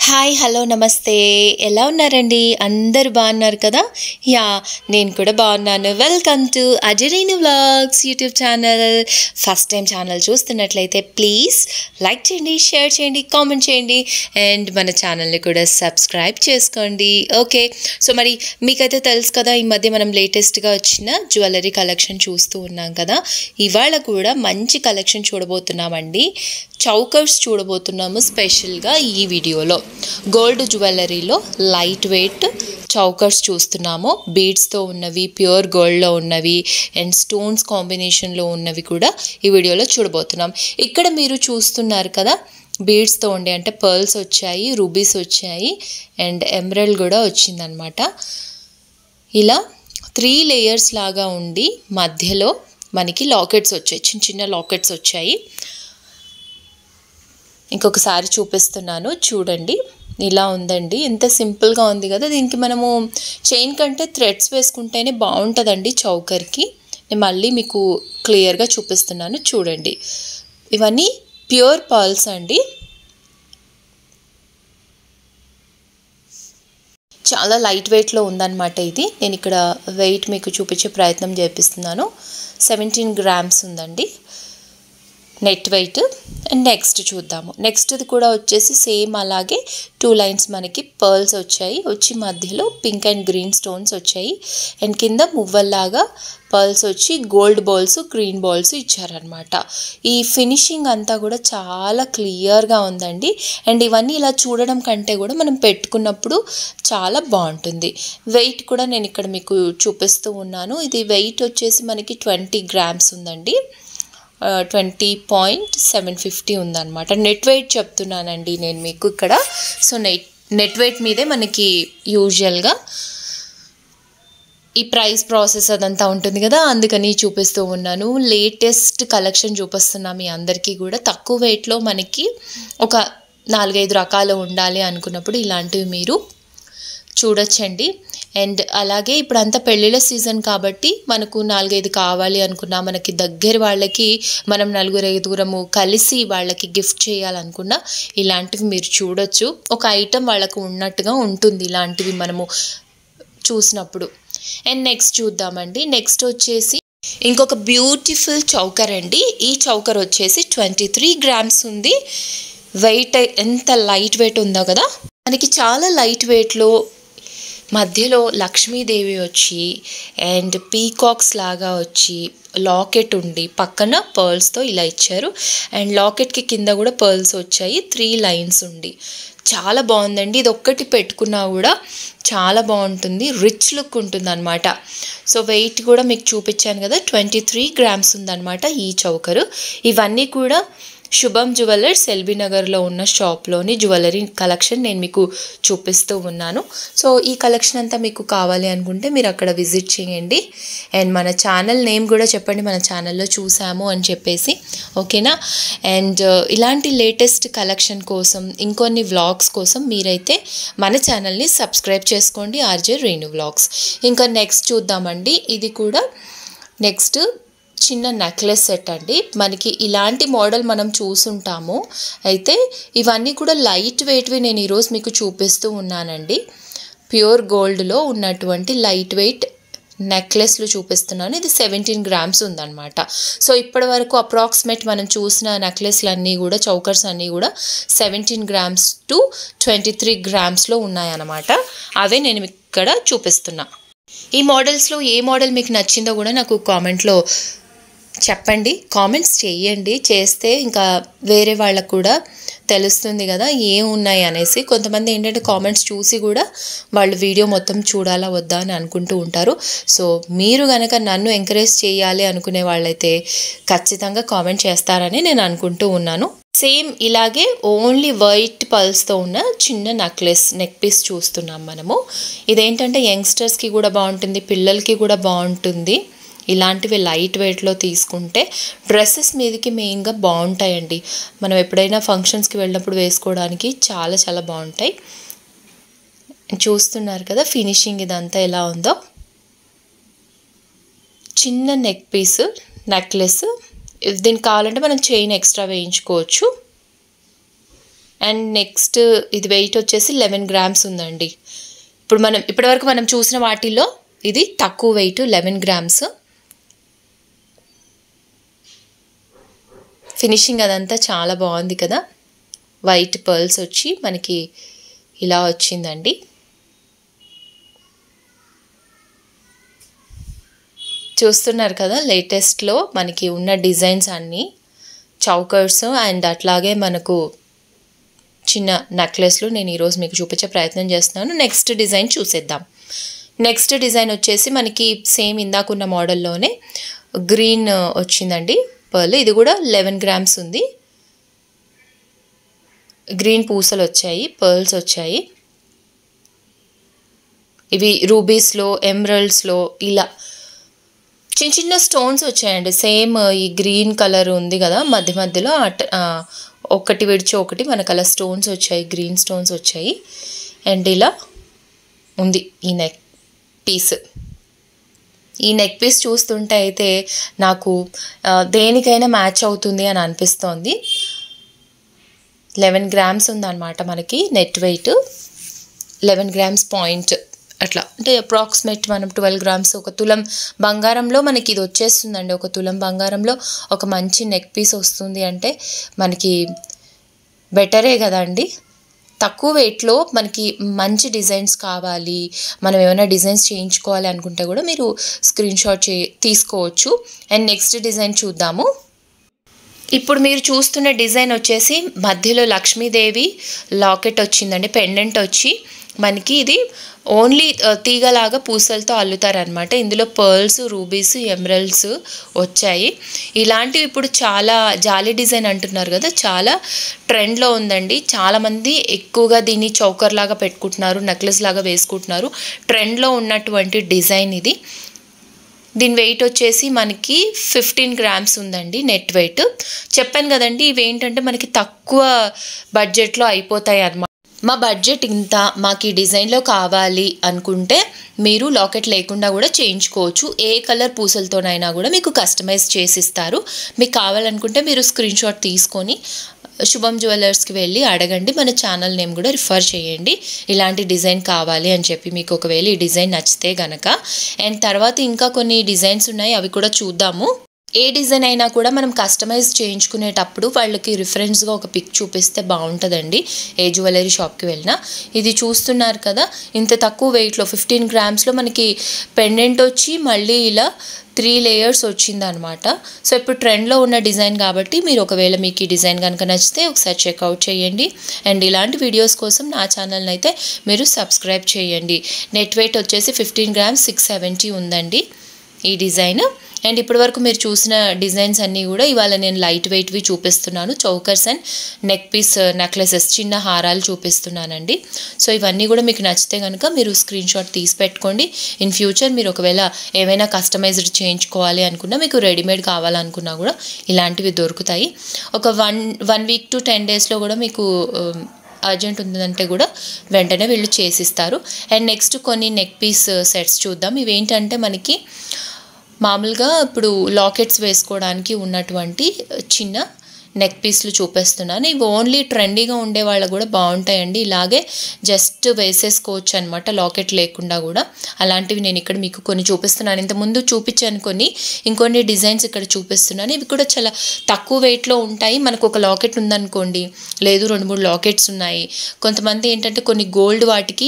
hi hello నమస్తే ఎలా ఉన్నారండి అందరు బాగున్నారు కదా యా నేను కూడా బాగున్నాను వెల్కమ్ టు అజరీని vlogs YouTube channel first time channel చూస్తున్నట్లయితే ప్లీజ్ లైక్ చేయండి షేర్ చేయండి కామెంట్ చేయండి అండ్ మన ఛానల్ని కూడా సబ్స్క్రైబ్ చేసుకోండి ఓకే సో మరి మీకైతే తెలుసు కదా ఈ మధ్య మనం లేటెస్ట్గా వచ్చిన జ్యువెలరీ కలెక్షన్ చూస్తూ ఉన్నాం కదా ఇవాళ కూడా మంచి కలెక్షన్ చూడబోతున్నామండి చౌకర్స్ చూడబోతున్నాము స్పెషల్గా ఈ వీడియోలో గోల్డ్ జ్యువెలరీలో లైట్ వెయిట్ చౌకర్స్ చూస్తున్నాము బీడ్స్తో ఉన్నవి ప్యూర్ గోల్డ్లో ఉన్నవి అండ్ స్టోన్స్ కాంబినేషన్లో ఉన్నవి కూడా ఈ వీడియోలో చూడబోతున్నాం ఇక్కడ మీరు చూస్తున్నారు కదా బీడ్స్తో ఉండే అంటే పర్ల్స్ వచ్చాయి రూబీస్ వచ్చాయి అండ్ ఎమరల్డ్ కూడా వచ్చిందనమాట ఇలా త్రీ లేయర్స్ లాగా ఉండి మధ్యలో మనకి లాకెట్స్ వచ్చాయి చిన్న చిన్న లాకెట్స్ వచ్చాయి ఇంకొకసారి చూపిస్తున్నాను చూడండి ఇలా ఉందండి ఎంత సింపుల్గా ఉంది కదా దీనికి మనము చైన్ కంటే థ్రెడ్స్ వేసుకుంటేనే బాగుంటుందండి చౌకర్కి నేను మళ్ళీ మీకు క్లియర్గా చూపిస్తున్నాను చూడండి ఇవన్నీ ప్యూర్ పర్ల్స్ అండి చాలా లైట్ వెయిట్లో ఉందన్నమాట ఇది నేను ఇక్కడ వెయిట్ మీకు చూపించే ప్రయత్నం చేపిస్తున్నాను సెవెంటీన్ గ్రామ్స్ ఉందండి నెట్ వెయిట్ అండ్ నెక్స్ట్ చూద్దాము నెక్స్ట్ది కూడా వచ్చేసి సేమ్ అలాగే టూ లైన్స్ మనకి పర్ల్స్ వచ్చాయి వచ్చి మధ్యలో పింక్ అండ్ గ్రీన్ స్టోన్స్ వచ్చాయి అండ్ కింద మువ్వల్లాగా పర్ల్స్ వచ్చి గోల్డ్ బాల్స్ గ్రీన్ బాల్స్ ఇచ్చారనమాట ఈ ఫినిషింగ్ అంతా కూడా చాలా క్లియర్గా ఉందండి అండ్ ఇవన్నీ ఇలా చూడడం కంటే కూడా మనం పెట్టుకున్నప్పుడు చాలా బాగుంటుంది వెయిట్ కూడా నేను ఇక్కడ మీకు చూపిస్తూ ఉన్నాను ఇది వెయిట్ వచ్చేసి మనకి ట్వంటీ గ్రామ్స్ ఉందండి ట్వంటీ పాయింట్ సెవెన్ ఫిఫ్టీ ఉందన్నమాట నెట్ వెయిట్ చెప్తున్నానండి నేను మీకు ఇక్కడ సో నెట్ నెట్ వెయిట్ మీదే మనకి యూజువల్గా ఈ ప్రైస్ ప్రాసెస్ అదంతా ఉంటుంది కదా అందుకని చూపిస్తూ ఉన్నాను లేటెస్ట్ కలెక్షన్ చూపిస్తున్నాం మీ అందరికీ కూడా తక్కువ వెయిట్లో మనకి ఒక నాలుగైదు రకాలు ఉండాలి అనుకున్నప్పుడు ఇలాంటివి మీరు చూడొచ్చండి అండ్ అలాగే ఇప్పుడు అంతా పెళ్ళిళ్ళ సీజన్ కాబట్టి మనకు నాలుగైదు కావాలి అనుకున్నా మనకి దగ్గర వాళ్ళకి మనం నలుగురు ఐదుగురము కలిసి వాళ్ళకి గిఫ్ట్ చేయాలనుకున్నా ఇలాంటివి మీరు చూడొచ్చు ఒక ఐటెం వాళ్ళకు ఉన్నట్టుగా ఉంటుంది ఇలాంటివి మనము చూసినప్పుడు అండ్ నెక్స్ట్ చూద్దామండి నెక్స్ట్ వచ్చేసి ఇంకొక బ్యూటిఫుల్ చౌకర్ అండి ఈ చౌకర్ వచ్చేసి ట్వంటీ త్రీ గ్రామ్స్ ఉంది వెయిట్ ఎంత లైట్ వెయిట్ ఉందో కదా మనకి చాలా లైట్ వెయిట్లో మధ్యలో లక్ష్మీదేవి వచ్చి అండ్ పీకాక్స్ లాగా వచ్చి లాకెట్ ఉండి పక్కన పర్ల్స్తో ఇలా ఇచ్చారు అండ్ లాకెట్కి కింద కూడా పర్ల్స్ వచ్చాయి త్రీ లైన్స్ ఉండి చాలా బాగుందండి ఇది ఒక్కటి పెట్టుకున్నా కూడా చాలా బాగుంటుంది రిచ్ లుక్ ఉంటుంది అనమాట సో వెయిట్ కూడా మీకు చూపించాను కదా ట్వంటీ త్రీ గ్రామ్స్ ఉందన్నమాట ఈ చౌకరు ఇవన్నీ కూడా శుభం జ్యువెలర్స్ ఎల్బీ నగర్లో ఉన్న షాప్లోని జ్యువెలరీ కలెక్షన్ నేను మీకు చూపిస్తూ ఉన్నాను సో ఈ కలెక్షన్ అంతా మీకు కావాలి అనుకుంటే మీరు అక్కడ విజిట్ చేయండి అండ్ మన ఛానల్ నేమ్ కూడా చెప్పండి మన ఛానల్లో చూసాము అని చెప్పేసి ఓకేనా అండ్ ఇలాంటి లేటెస్ట్ కలెక్షన్ కోసం ఇంకొన్ని వ్లాగ్స్ కోసం మీరైతే మన ఛానల్ని సబ్స్క్రైబ్ చేసుకోండి ఆర్జే రేణు వ్లాగ్స్ ఇంకా నెక్స్ట్ చూద్దామండి ఇది కూడా నెక్స్ట్ చిన్న నెక్లెస్ సెట్ అండి మనకి ఇలాంటి మోడల్ మనం చూసుంటాము అయితే ఇవన్నీ కూడా లైట్ వెయిట్వి నేను ఈరోజు మీకు చూపిస్తూ ఉన్నానండి ప్యూర్ గోల్డ్లో ఉన్నటువంటి లైట్ వెయిట్ నెక్లెస్లు చూపిస్తున్నాను ఇది సెవెంటీన్ గ్రామ్స్ ఉందన్నమాట సో ఇప్పటి వరకు అప్రాక్సిమేట్ మనం చూసిన నెక్లెస్లు అన్నీ కూడా చౌకర్స్ అన్నీ కూడా seventeen grams to twenty three గ్రామ్స్లో ఉన్నాయన్నమాట అవే నేను ఇక్కడ చూపిస్తున్నా ఈ మోడల్స్లో ఏ మోడల్ మీకు నచ్చిందో కూడా నాకు కామెంట్లో చెప్పండి కామెంట్స్ చేయండి చేస్తే ఇంకా వేరే వాళ్ళకు కూడా తెలుస్తుంది కదా ఏం ఉన్నాయి అనేసి కొంతమంది ఏంటంటే కామెంట్స్ చూసి కూడా వాళ్ళు వీడియో మొత్తం చూడాలా వద్దా అని అనుకుంటూ ఉంటారు సో మీరు కనుక నన్ను ఎంకరేజ్ చేయాలి అనుకునే వాళ్ళైతే ఖచ్చితంగా కామెంట్ చేస్తారని నేను అనుకుంటూ ఉన్నాను సేమ్ ఇలాగే ఓన్లీ వైట్ పల్స్తో ఉన్న చిన్న నెక్లెస్ నెక్ పీస్ చూస్తున్నాం మనము ఇదేంటంటే యంగ్స్టర్స్కి కూడా బాగుంటుంది పిల్లలకి కూడా బాగుంటుంది ఇలాంటివి లైట్ వెయిట్లో తీసుకుంటే డ్రెస్సెస్ మీదకి మెయిన్గా బాగుంటాయండి మనం ఎప్పుడైనా ఫంక్షన్స్కి వెళ్ళినప్పుడు వేసుకోవడానికి చాలా చాలా బాగుంటాయి చూస్తున్నారు కదా ఫినిషింగ్ ఇదంతా ఎలా ఉందో చిన్న నెక్ పీస్ నెక్లెస్ దీనికి కావాలంటే మనం చైన్ ఎక్స్ట్రా వేయించుకోవచ్చు అండ్ నెక్స్ట్ ఇది వెయిట్ వచ్చేసి లెవెన్ గ్రామ్స్ ఉందండి ఇప్పుడు మనం ఇప్పటివరకు మనం చూసిన వాటిల్లో ఇది తక్కువ వెయిట్ లెవెన్ గ్రామ్స్ ఫినిషింగ్ అదంతా చాలా బాగుంది కదా వైట్ పర్ల్స్ వచ్చి మనకి ఇలా వచ్చిందండి చూస్తున్నారు కదా లేటెస్ట్లో మనకి ఉన్న డిజైన్స్ అన్నీ చౌకర్స్ అండ్ అట్లాగే మనకు చిన్న నెక్లెస్లు నేను ఈరోజు మీకు చూపించే ప్రయత్నం చేస్తున్నాను నెక్స్ట్ డిజైన్ చూసేద్దాం నెక్స్ట్ డిజైన్ వచ్చేసి మనకి సేమ్ ఇందాకున్న మోడల్లోనే గ్రీన్ వచ్చిందండి పర్ల్ ఇది కూడా లెవెన్ గ్రామ్స్ ఉంది గ్రీన్ పూసలు వచ్చాయి పర్ల్స్ వచ్చాయి ఇవి రూబీస్లో ఎమరల్డ్స్లో ఇలా చిన్న చిన్న స్టోన్స్ వచ్చాయండి సేమ్ ఈ గ్రీన్ కలర్ ఉంది కదా మధ్య మధ్యలో అట్ ఒకటి విడిచి ఒకటి మనకు అలా స్టోన్స్ వచ్చాయి గ్రీన్ స్టోన్స్ వచ్చాయి అండ్ ఇలా ఉంది ఈ నెక్ పీస్ ఈ నెక్ పీస్ చూస్తుంటే అయితే నాకు ఆ, దేనికైనా మ్యాచ్ అవుతుంది అని అనిపిస్తోంది లెవెన్ గ్రామ్స్ ఉందన్నమాట మనకి net weight eleven grams point అట్లా అంటే అప్రాక్సిమేట్ మనం ట్వెల్వ్ గ్రామ్స్ ఒక తులం బంగారంలో మనకి ఇది వచ్చేస్తుందండి ఒక తులం బంగారంలో ఒక మంచి నెక్ పీస్ వస్తుంది అంటే మనకి బెటరే కదండి తక్కువ వెయిట్లో మనకి మంచి డిజైన్స్ కావాలి మనం ఏమైనా డిజైన్స్ చేయించుకోవాలి అనుకుంటే కూడా మీరు స్క్రీన్ షాట్ చే తీసుకోవచ్చు అండ్ నెక్స్ట్ డిజైన్ చూద్దాము ఇప్పుడు మీరు చూస్తున్న డిజైన్ వచ్చేసి మధ్యలో లక్ష్మీదేవి లాకెట్ వచ్చిందండి పెండెంట్ వచ్చి మనకి ఇది ఓన్లీ ఆ, తీగలాగా పూసలతో అల్లుతారనమాట ఇందులో పర్ల్స్ రూబీస్ ఎమరల్డ్స్ వచ్చాయి ఇలాంటివి ఇప్పుడు చాలా జాలీ డిజైన్ అంటున్నారు కదా చాలా ట్రెండ్లో ఉందండి చాలామంది ఎక్కువగా దీన్ని చౌకర్ లాగా పెట్టుకుంటున్నారు నెక్లెస్ లాగా వేసుకుంటున్నారు ట్రెండ్లో ఉన్నటువంటి డిజైన్ ఇది దీని వెయిట్ వచ్చేసి మనకి ఫిఫ్టీన్ గ్రామ్స్ ఉందండి నెట్ వెయిట్ చెప్పాను కదండి ఇవి ఏంటంటే మనకి తక్కువ బడ్జెట్లో అయిపోతాయి అన్నమాట మా బడ్జెట్ ఇంత మాకు ఈ డిజైన్లో కావాలి అనుకుంటే మీరు లాకెట్ లేకుండా కూడా చేయించుకోవచ్చు ఏ కలర్ పూసలతోనైనా కూడా మీకు కస్టమైజ్ చేసిస్తారు మీకు కావాలనుకుంటే మీరు స్క్రీన్ షాట్ తీసుకొని శుభం జ్యువెలర్స్కి వెళ్ళి అడగండి మన ఛానల్ నేమ్ కూడా రిఫర్ చేయండి ఇలాంటి డిజైన్ కావాలి అని చెప్పి మీకు ఒకవేళ ఈ డిజైన్ నచ్చితే గనక అండ్ తర్వాత ఇంకా కొన్ని డిజైన్స్ ఉన్నాయి అవి కూడా చూద్దాము ఏ డిజైన్ అయినా కూడా మనం కస్టమైజ్ చేయించుకునేటప్పుడు వాళ్ళకి రిఫరెన్స్గా ఒక పిక్ చూపిస్తే బాగుంటుందండి ఏ జ్యువెలరీ షాప్కి వెళ్ళినా ఇది చూస్తున్నారు కదా ఇంత తక్కువ వెయిట్లో ఫిఫ్టీన్ గ్రామ్స్లో మనకి పెండెంట్ వచ్చి మళ్ళీ ఇలా త్రీ లేయర్స్ వచ్చిందనమాట సో ఇప్పుడు ట్రెండ్లో ఉన్న డిజైన్ కాబట్టి మీరు ఒకవేళ మీకు ఈ డిజైన్ కనుక నచ్చితే ఒకసారి చెక్అవుట్ చేయండి అండ్ ఇలాంటి వీడియోస్ కోసం నా ఛానల్ని అయితే మీరు సబ్స్క్రైబ్ చేయండి నెట్ వెయిట్ వచ్చేసి ఫిఫ్టీన్ గ్రామ్స్ సిక్స్ సెవెంటీ ఉందండి ఈ డిజైన్ అండ్ ఇప్పటివరకు మీరు చూసిన డిజైన్స్ అన్నీ కూడా ఇవాళ నేను లైట్ వెయిట్వి చూపిస్తున్నాను chokers and neck piece necklaces చిన్న హారాలు చూపిస్తున్నానండి సో ఇవన్నీ కూడా మీకు నచ్చితే కనుక మీరు స్క్రీన్ షాట్ తీసి పెట్టుకోండి ఇన్ ఫ్యూచర్ మీరు ఒకవేళ ఏమైనా కస్టమైజ్డ్ చేయించుకోవాలి అనుకున్నా మీకు రెడీమేడ్ కావాలనుకున్నా కూడా ఇలాంటివి దొరుకుతాయి ఒక one one week to ten డేస్లో కూడా మీకు ఉమ్, అర్జెంట్ ఉందంటే కూడా వెంటనే వీళ్ళు చేసిస్తారు అండ్ నెక్స్ట్ కొన్ని నెక్ పీస్ సెట్స్ చూద్దాం ఇవేంటంటే మనకి మామూలుగా ఇప్పుడు లాకెట్స్ వేసుకోవడానికి ఉన్నటువంటి చిన్న నెక్ పీస్లు చూపిస్తున్నాను ఇవి ఓన్లీ ట్రెండీగా ఉండే వాళ్ళకు కూడా బాగుంటాయండి ఇలాగే జస్ట్ వేసేసుకోవచ్చు అనమాట లాకెట్ లేకుండా కూడా అలాంటివి నేను ఇక్కడ మీకు కొన్ని చూపిస్తున్నాను ఇంతకుముందు చూపించాను కొన్ని ఇంకొన్ని డిజైన్స్ ఇక్కడ చూపిస్తున్నాను ఇవి కూడా చాలా తక్కువ వెయిట్లో ఉంటాయి మనకు ఒక లాకెట్ ఉందనుకోండి లేదు రెండు మూడు లాకెట్స్ ఉన్నాయి కొంతమంది ఏంటంటే కొన్ని గోల్డ్ వాటికి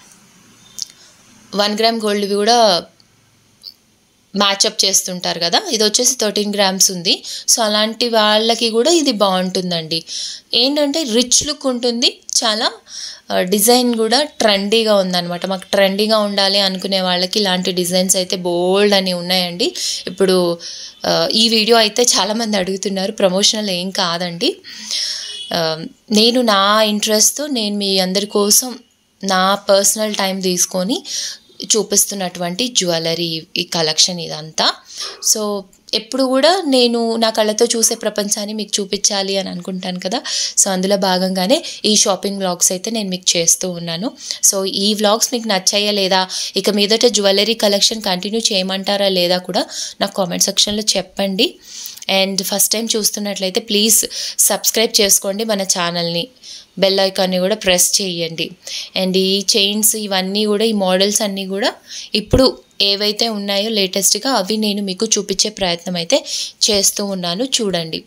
వన్ గ్రామ్ గోల్డ్వి కూడా మ్యాచప్ చేస్తుంటారు కదా ఇది వచ్చేసి థర్టీన్ గ్రామ్స్ ఉంది సో అలాంటి వాళ్ళకి కూడా ఇది బాగుంటుందండి ఏంటంటే రిచ్ లుక్ ఉంటుంది చాలా ఆ, డిజైన్ కూడా ట్రెండీగా ఉందన్నమాట మాకు ట్రెండీగా ఉండాలి అనుకునే వాళ్ళకి ఇలాంటి డిజైన్స్ అయితే బోల్డ్ అని ఉన్నాయండి ఇప్పుడు ఆ, ఈ వీడియో అయితే చాలామంది అడుగుతున్నారు ప్రమోషనల్ ఏం కాదండి ఆ, నేను నా ఇంట్రెస్ట్తో నేను మీ అందరి కోసం నా పర్సనల్ టైం తీసుకొని చూపిస్తున్నటువంటి జ్యువెలరీ ఈ కలెక్షన్ ఇదంతా సో ఎప్పుడు కూడా నేను నా కళ్ళతో చూసే ప్రపంచాన్ని మీకు చూపించాలి అని అనుకుంటాను కదా సో అందులో భాగంగానే ఈ షాపింగ్ వ్లాగ్స్ అయితే నేను మీకు చేస్తూ ఉన్నాను సో ఈ వ్లాగ్స్ మీకు నచ్చాయా లేదా ఇక మీదట జ్యువెలరీ కలెక్షన్ కంటిన్యూ చేయమంటారా లేదా కూడా నాకు కామెంట్ సెక్షన్లో చెప్పండి అండ్ ఫస్ట్ టైం చూస్తున్నట్లయితే ప్లీజ్ సబ్స్క్రైబ్ చేసుకోండి మన ఛానల్ని బెల్ ఐకాన్ని కూడా ప్రెస్ చేయండి అండ్ ఈ చైన్స్ ఇవన్నీ కూడా ఈ మోడల్స్ అన్నీ కూడా ఇప్పుడు ఏవైతే ఉన్నాయో లేటెస్ట్గా అవి నేను మీకు చూపించే ప్రయత్నం అయితే చేస్తూ ఉన్నాను చూడండి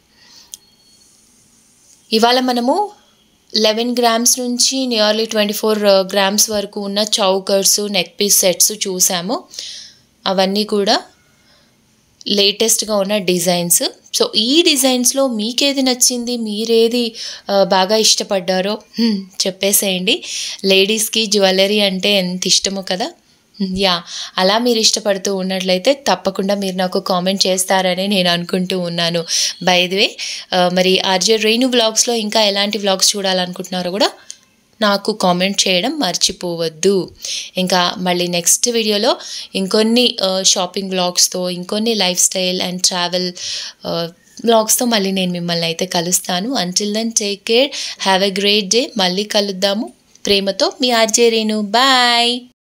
ఇవాళ మనము లెవెన్ గ్రామ్స్ నుంచి నియర్లీ ట్వంటీ ఫోర్ గ్రామ్స్ వరకు ఉన్న చౌకర్స్ నెక్ పీస్ సెట్స్ చూసాము అవన్నీ కూడా లేటెస్ట్గా ఉన్న డిజైన్స్ సో ఈ డిజైన్స్లో మీకేది నచ్చింది మీరేది ఆ, బాగా ఇష్టపడ్డారో హ్మ్, చెప్పేసేయండి లేడీస్కి జ్యువెలరీ అంటే ఎంత ఇష్టమో కదా హ్మ్, యా అలా మీరు ఇష్టపడుతూ ఉన్నట్లయితే తప్పకుండా మీరు నాకు కామెంట్ చేస్తారని నేను అనుకుంటూ ఉన్నాను బై ది వే మరి ఆర్జే రేణు వ్లాగ్స్లో ఇంకా ఎలాంటి వ్లాగ్స్ చూడాలనుకుంటున్నారో కూడా నాకు కామెంట్ చేయడం మర్చిపోవద్దు ఇంకా మళ్ళీ నెక్స్ట్ వీడియోలో ఇంకొన్ని షాపింగ్ వ్లాగ్స్తో ఇంకొన్ని లైఫ్ స్టైల్ అండ్ ట్రావెల్ వ్లాగ్స్తో మళ్ళీ నేను మిమ్మల్ని అయితే కలుస్తాను until then take care have a great day మళ్ళీ కలుద్దాము ప్రేమతో మీ ఆర్జే రేణు బాయ్